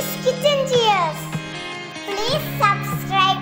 Amy's Kitchen Cheers. Please subscribe.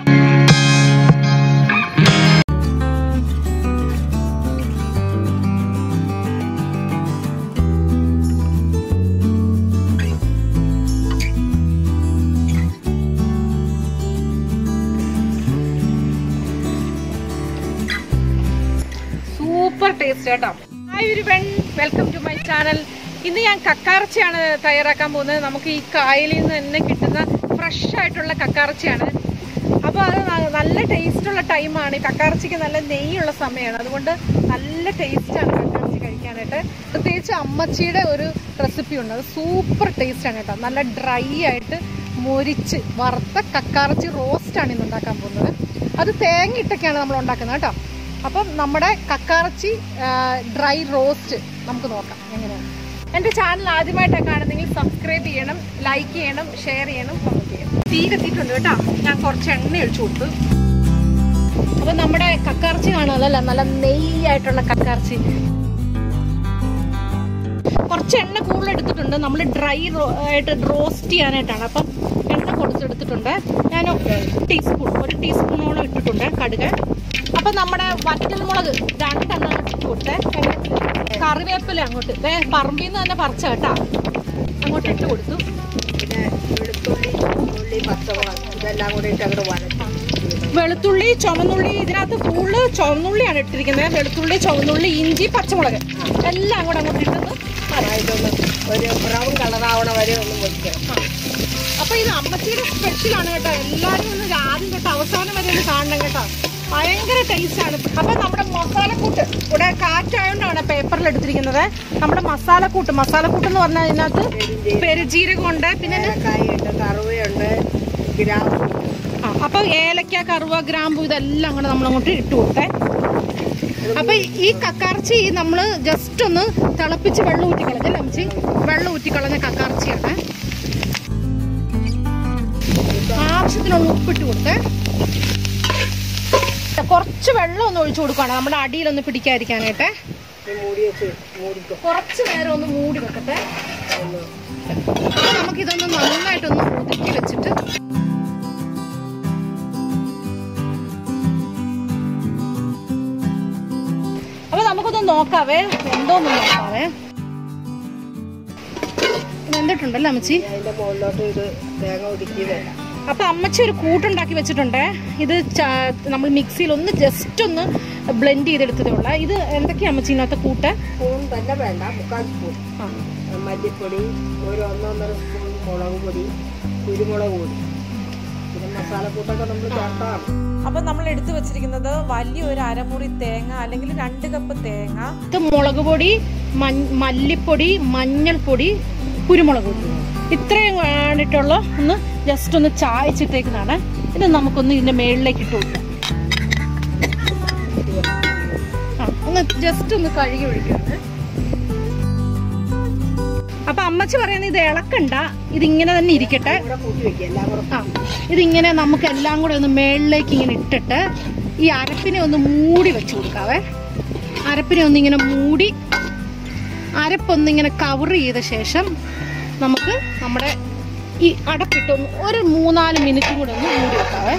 Super taste കേട്ടോ hi ഒരു വെൺ വെൽക്കം ടു മൈ ചാനൽ ഇന്ന് ഞാൻ കക്കാറച്ചിയാണ് തയ്യാറാക്കാൻ പോകുന്നത് നമുക്ക് ഈ കായലിൽ നിന്ന് തന്നെ കിട്ടുന്ന ഫ്രഷ് ആയിട്ടുള്ള കക്കാറച്ചിയാണ് അപ്പോൾ അത് ന- നല്ല ടേസ്റ്റുള്ള ടൈമാണ് ഈ കക്കാറച്ചിക്ക് നല്ല നെയ്യുള്ള സമയമാണ് അതുകൊണ്ട് നല്ല ടേസ്റ്റാണ് കക്കാറച്ചി കഴിക്കാനായിട്ട് പ്രത്യേകിച്ച് അമ്മച്ചിയുടെ ഒരു റെസിപ്പി ഉണ്ട് അത് സൂപ്പർ ടേസ്റ്റാണ് കേട്ടോ നല്ല ഡ്രൈ ആയിട്ട് മൊരിച്ച് വറുത്ത കക്കാറച്ചി റോസ്റ്റാണ് ഇന്ന് ഉണ്ടാക്കാൻ പോകുന്നത് അത് തേങ്ങ ഇട്ടൊക്കെയാണ് നമ്മൾ ഉണ്ടാക്കുന്നത് കേട്ടോ അപ്പം നമ്മുടെ കക്കാറച്ചി ഡ്രൈ റോസ്റ്റ് നമുക്ക് നോക്കാം എങ്ങനെയാണ് എൻ്റെ ചാനൽ ആദ്യമായിട്ടാണ് കാണുന്നെങ്കിൽ സബ്സ്ക്രൈബ് ചെയ്യണം ലൈക്ക് ചെയ്യണം ഷെയർ ചെയ്യണം കമൻറ്റ് ചെയ്യണം തീ കത്തിയിട്ടുണ്ട് കേട്ടോ ഞാൻ കുറച്ച് എണ്ണ ഒഴിച്ചു കൊടുത്തു അപ്പം നമ്മുടെ കക്കാറച്ചി കാണാമല്ലോ നല്ല നെയ്യായിട്ടുള്ള കക്കാറച്ചി കുറച്ച് എണ്ണ കൂടുതൽ എടുത്തിട്ടുണ്ട് നമ്മൾ ഡ്രൈ ആയിട്ട് റോസ്റ്റ് ചെയ്യാനായിട്ടാണ് അപ്പം എണ്ണ കൊടുത്തെടുത്തിട്ടുണ്ട് ഞാൻ ടീസ്പൂൺ ഒരു ടീസ്പൂണോളം ഇട്ടിട്ടുണ്ട് കടുക് അപ്പം നമ്മുടെ വറ്റൽമുളക് രണ്ടെണ്ണം ഇട്ട് കൊടുത്തേ കറിവേപ്പില അങ്ങോട്ട് ദേ പറമ്പിൽ നിന്ന് തന്നെ പറിച്ച കേട്ടാ അങ്ങോട്ട് ഇട്ട് കൊടുത്തു പിന്നെ വെളുത്തുള്ളി ഉള്ളി പച്ചമുളക് ഇതെല്ലാം കൂടി ഇട്ട് അങ്ങോട്ട് വഴറ്റാം വെളുത്തുള്ളി ചുവന്നുള്ളി ഇതിനകത്ത് ഫുള്ള് ചുവന്നുള്ളിയാണ് ഇട്ടിരിക്കുന്നത് വെളുത്തുള്ളി ചുവന്നുള്ളി ഇഞ്ചി പച്ചമുളക് എല്ലാം കൂടെ അങ്ങോട്ട് ഇട്ടത് ഇതൊന്ന് ഒരു ബ്രൗൺ കളറാവണ വരെ ഒന്ന് പൊരിക്കണം അപ്പൊ ഇത് അമ്മച്ചിയുടെ സ്പെഷ്യലാണ് കേട്ടോ എല്ലാരും ഒന്ന് ആദ്യം തൊട്ട് അവസാനം വരെ ഒന്ന് കാണണം കേട്ടോ ഭയങ്കര ടേസ്റ്റ് ആണ് അപ്പൊ നമ്മുടെ മസാലക്കൂട്ട് ഇവിടെ കാറ്റായോണ്ടാണ് പേപ്പറിൽ എടുത്തിരിക്കുന്നത് നമ്മുടെ മസാലക്കൂട്ട് മസാലക്കൂട്ട് എന്ന് പറഞ്ഞാൽ ഇതിനകത്ത് പെരുജീരകം ഉണ്ട് പിന്നെ ഏലക്കായുണ്ട് കറുവയുണ്ട് ഗ്രാമ്പു ആ, അപ്പൊ ഏലക്ക കറുവ ഗ്രാമ്പു ഇതെല്ലാം കൂടെ നമ്മൾ അങ്ങോട്ട് ഇട്ട് കൊടുത്തേ അപ്പൊ ഈ കക്കാർച്ചി നമ്മൾ ജസ്റ്റ് ഒന്ന് തിളപ്പിച്ച് വെള്ളം ഊറ്റിക്കളഞ്ഞല്ലേ അമ്മച്ചി വെള്ളം ഊറ്റിക്കളഞ്ഞ കക്കാർച്ചിയാണ് ആവശ്യത്തിനുള്ള ഉപ്പിട്ട് കൊടുത്തേ കുറച്ച് വെള്ളം ഒന്ന് ഒഴിച്ചു കൊടുക്കുകയാണ് നമ്മുടെ അടിയിലൊന്ന് പിടിക്കാതിരിക്കാനായിട്ട് ഈ മൂടി വെച്ച് മൂടിക്കോ കുറച്ച് നേരം ഒന്ന് മൂടി വെക്കട്ടെ ഒന്ന് അപ്പൊ നമുക്കിതൊന്ന് നന്നായിട്ടൊന്ന് ഒതുക്കി വെച്ചിട്ട് അപ്പൊ നമുക്കൊന്ന് നോക്കാവേ എന്തോന്ന് നോക്കാവേ വെന്തിട്ടുണ്ടല്ലോ അമ്മച്ചി അതിന്റെ മുകളിലോട്ട് ഇത് തേങ്ങ ഒതുക്കി വേണം അപ്പൊ അമ്മച്ചി ഒരു കൂട്ടുണ്ടാക്കി വെച്ചിട്ടുണ്ട് ഇത് ച- നമ്മൾ മിക്സിയിൽ ഒന്ന് ജസ്റ്റ് ഒന്ന് ബ്ലെൻഡ് ചെയ്തെടുത്തതേ ഉള്ള ഇത് എന്തൊക്കെയാ അമ്മച്ചി ഇതിനകത്ത് കൂട്ട് സ്പൂൺ തന്നെ വേണ്ട മുക്കാൽ സ്പൂൺ ആ മല്ലിപ്പൊടി ഒരു ഒന്നൊന്നര സ്പൂൺ മുളക് പൊടി കുരുമുളക് പൊടി പിന്നെ മസാലക്കൂട്ടൊക്കെ നമ്മൾ ചേർത്താണ് അപ്പൊ നമ്മൾ എടുത്തു വെച്ചിരിക്കുന്നത് വലിയൊരു അരമുറി തേങ്ങ അല്ലെങ്കിൽ രണ്ട് കപ്പ് തേങ്ങ ഇത് മുളക് പൊടി മഞ്ഞ- മല്ലിപ്പൊടി മഞ്ഞൾപ്പൊടി കുരുമുളക് പൊടി ഇത്രയും വേണ്ടിയിട്ടുള്ള ഒന്ന് ജസ്റ്റ് ഒന്ന് ചായച്ചിട്ടേക്കുന്നതാണ് ഇത് നമുക്കൊന്ന് ഇതിന്റെ മേളിലേക്ക് ഇട്ട് കൊടുക്കാം ആ ഒന്ന് ജസ്റ്റ് ഒന്ന് കഴുകി ഒഴിക്കുകയാണ് അപ്പൊ അമ്മച്ചി പറയുന്നത് ഇത് ഇളക്കണ്ട ഇതിങ്ങനെ തന്നെ ഇരിക്കട്ടെ ഇവിടെ കൂട്ടി വെക്കുക എല്ലാം കൂടെ ആ ഇതിങ്ങനെ നമുക്ക് എല്ലാം കൂടെ ഒന്ന് മേളിലേക്ക് ഇങ്ങനെ ഇട്ടിട്ട് ഈ അരപ്പിനെ ഒന്ന് മൂടി വെച്ച് കൊടുക്കാവേ അരപ്പിനെ ഒന്നിങ്ങനെ മൂടി അരപ്പൊന്നിങ്ങനെ കവർ ചെയ്ത ശേഷം നമുക്ക് നമ്മുടെ ഈ അടപ്പിട്ട് ഒന്ന് ഒരു മൂന്നാല് മിനിറ്റും കൂടെ ഒന്ന് മൂടി വെക്കാവേ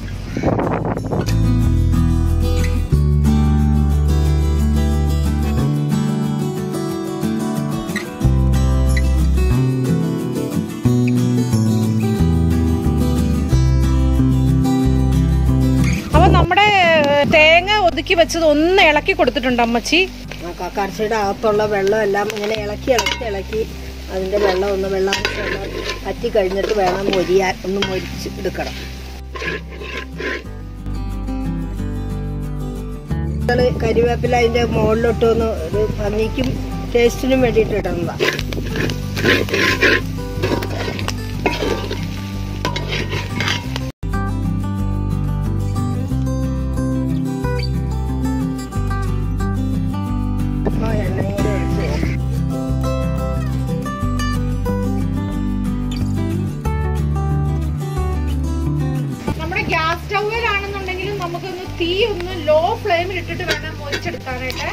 അപ്പൊ നമ്മുടെ ഏഹ്, തേങ്ങ ഒതുക്കി വെച്ചത് ഒന്ന് ഇളക്കി കൊടുത്തിട്ടുണ്ട് അമ്മച്ചി ആ കക്കർച്ചയുടെ അകത്തുള്ള വെള്ളം എല്ലാം ഇങ്ങനെ ഇളക്കി ഇളക്കി ഇളക്കി അതിന്റെ വെള്ളം ഒന്ന് വെള്ളം വെള്ളം പറ്റി കഴിഞ്ഞിട്ട് വേണം മൊരിയാൻ ഒന്ന് മൊരിച്ച് എടുക്കണം നമ്മള് കരിവേപ്പില അതിന്റെ മുകളിലോട്ട് ഒന്ന് ഒരു ഭംഗിക്കും ടേസ്റ്റിനും വേണ്ടിയിട്ട് ഇടുന്നതാ ആ എണ്ണയും കൂടെ ഒഴിച്ച് നമ്മുടെ ഗ്യാസ് സ്റ്റൗവിലാണെന്നുണ്ടെങ്കിലും നമുക്കൊന്ന് തീ ഒന്ന് ലോ ഫ്ലെയിമിൽ ഇട്ടിട്ട് വേണം മൊരിച്ചെടുക്കാനായിട്ട്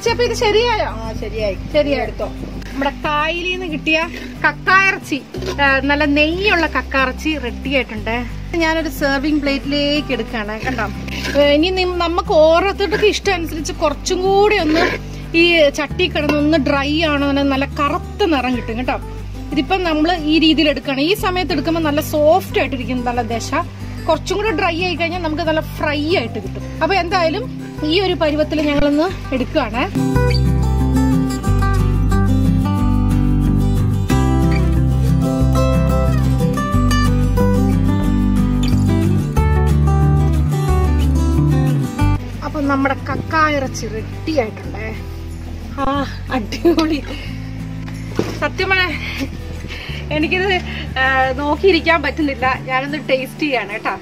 അമ്മച്ചി അപ്പൊ ഇത് ശരിയായോ ആ ശരിയായി ശരിയായി. എടുത്തോ നമ്മുടെ കായലിൽ നിന്ന് കിട്ടിയ കക്കായിറച്ചി ആ, നല്ല നെയ്യുള്ള കക്കായിറച്ചി റെഡി ആയിട്ടുണ്ട് ഞാനൊരു സെർവിങ് പ്ലേറ്റിലേക്ക് എടുക്കുകയാണ് കണ്ടോ ഏ, ഇനി നിം- നമുക്ക് ഓരോരുത്തർക്കും ഇഷ്ടം അനുസരിച്ച് കുറച്ചും കൂടി ഒന്ന് ഈ ചട്ടി കിടന്ന് ഒന്ന് ഡ്രൈ ആണെന്ന് നല്ല കറുത്ത നിറം കിട്ടും കേട്ടോ ഇതിപ്പം നമ്മൾ ഈ രീതിയിൽ എടുക്കണം ഈ സമയത്ത് എടുക്കുമ്പോൾ നല്ല സോഫ്റ്റ് ആയിട്ടിരിക്കും നല്ല ദശ കുറച്ചും കൂടി ഡ്രൈ ആയി കഴിഞ്ഞാൽ നമുക്ക് നല്ല ഫ്രൈ ആയിട്ട് കിട്ടും അപ്പൊ എന്തായാലും ഈ ഒരു പരുവത്തിൽ ഞങ്ങളൊന്ന് എടുക്കുകയാണ് അപ്പൊ നമ്മുടെ കക്കായിറച്ചി റെഡി ആയിട്ടുണ്ടേ ആ അടിപൊളി സത്യമാണ് എനിക്കിത് ആ, നോക്കിയിരിക്കാൻ പറ്റുന്നില്ല ഞാനൊന്ന് ടേസ്റ്റ് ചെയ്യാണ് കേട്ടാ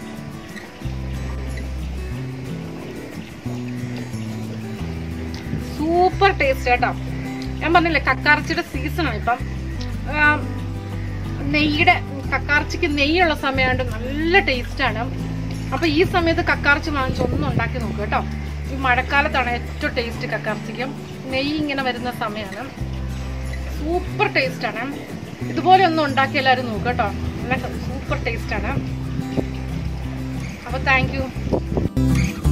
സൂപ്പർ ടേസ്റ്റ് കേട്ടോ ഞാൻ പറഞ്ഞില്ലേ കക്കാർച്ചിയുടെ സീസണാണ് ഇപ്പം ആ, നെയ്യുടെ കക്കാർച്ചിക്ക് നെയ്യുള്ള സമയമാണ്ട് നല്ല ടേസ്റ്റാണ് അപ്പൊ ഈ സമയത്ത് കക്കാർച്ചി വാങ്ങിച്ച് ഒന്നും ഉണ്ടാക്കി നോക്കുക കേട്ടോ ഈ മഴക്കാലത്താണ് ഏറ്റവും ടേസ്റ്റ് കക്കാർച്ചിക്ക് നെയ്യ് ഇങ്ങനെ വരുന്ന സമയമാണ് സൂപ്പർ ടേസ്റ്റാണ് ഇതുപോലെ ഒന്നും ഉണ്ടാക്കി എല്ലാവരും നോക്കുക കേട്ടോ നല്ല സൂപ്പർ ടേസ്റ്റാണ് അപ്പൊ താങ്ക് യു